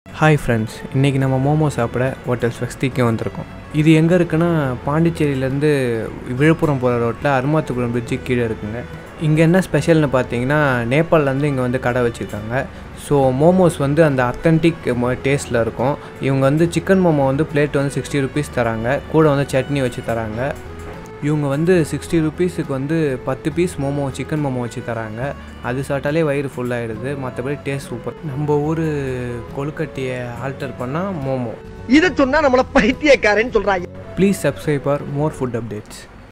hi friends இன்றைக்கி நம்ம மோமோ சாப்பிட ஹோட்டல் ஸ்வஸ்திக்கு வந்திருக்கோம் இது எங்கே இருக்குன்னா பாண்டிச்சேரியிலேருந்து விழுப்புரம் போகிற ரோட்டில் அருமாத்துக்குளம் பிரிட்ஜு கீழே இருக்குங்க இங்கே என்ன ஸ்பெஷல்னு பார்த்தீங்கன்னா நேபாள்லேருந்து இங்கே வந்து கடை வச்சுருக்காங்க ஸோ மோமோஸ் வந்து அந்த அத்தன்டிக் டேஸ்ட்டில் இருக்கும் இவங்க வந்து சிக்கன் மோமோ வந்து பிளேட் வந்து சிக்ஸ்டி ருபீஸ் தராங்க கூட வந்து சட்னி வச்சு தராங்க இவங்க வந்து சிக்ஸ்டி ருபீஸுக்கு வந்து பத்து பீஸ் மோமோ சிக்கன் மோமோ வச்சு தராங்க அது சாப்பிட்டாலே வயிறு ஃபுல்லாகிடுது மற்றபடி டேஸ்ட் சூப்பர் நம்ம ஊர் கொழுக்கட்டையை ஆல்டர் பண்ணால் மோமோ இத சொன்னா நம்மள பைத்தியக்காரன்னு சொல்றாங்க please subscribe for more food updates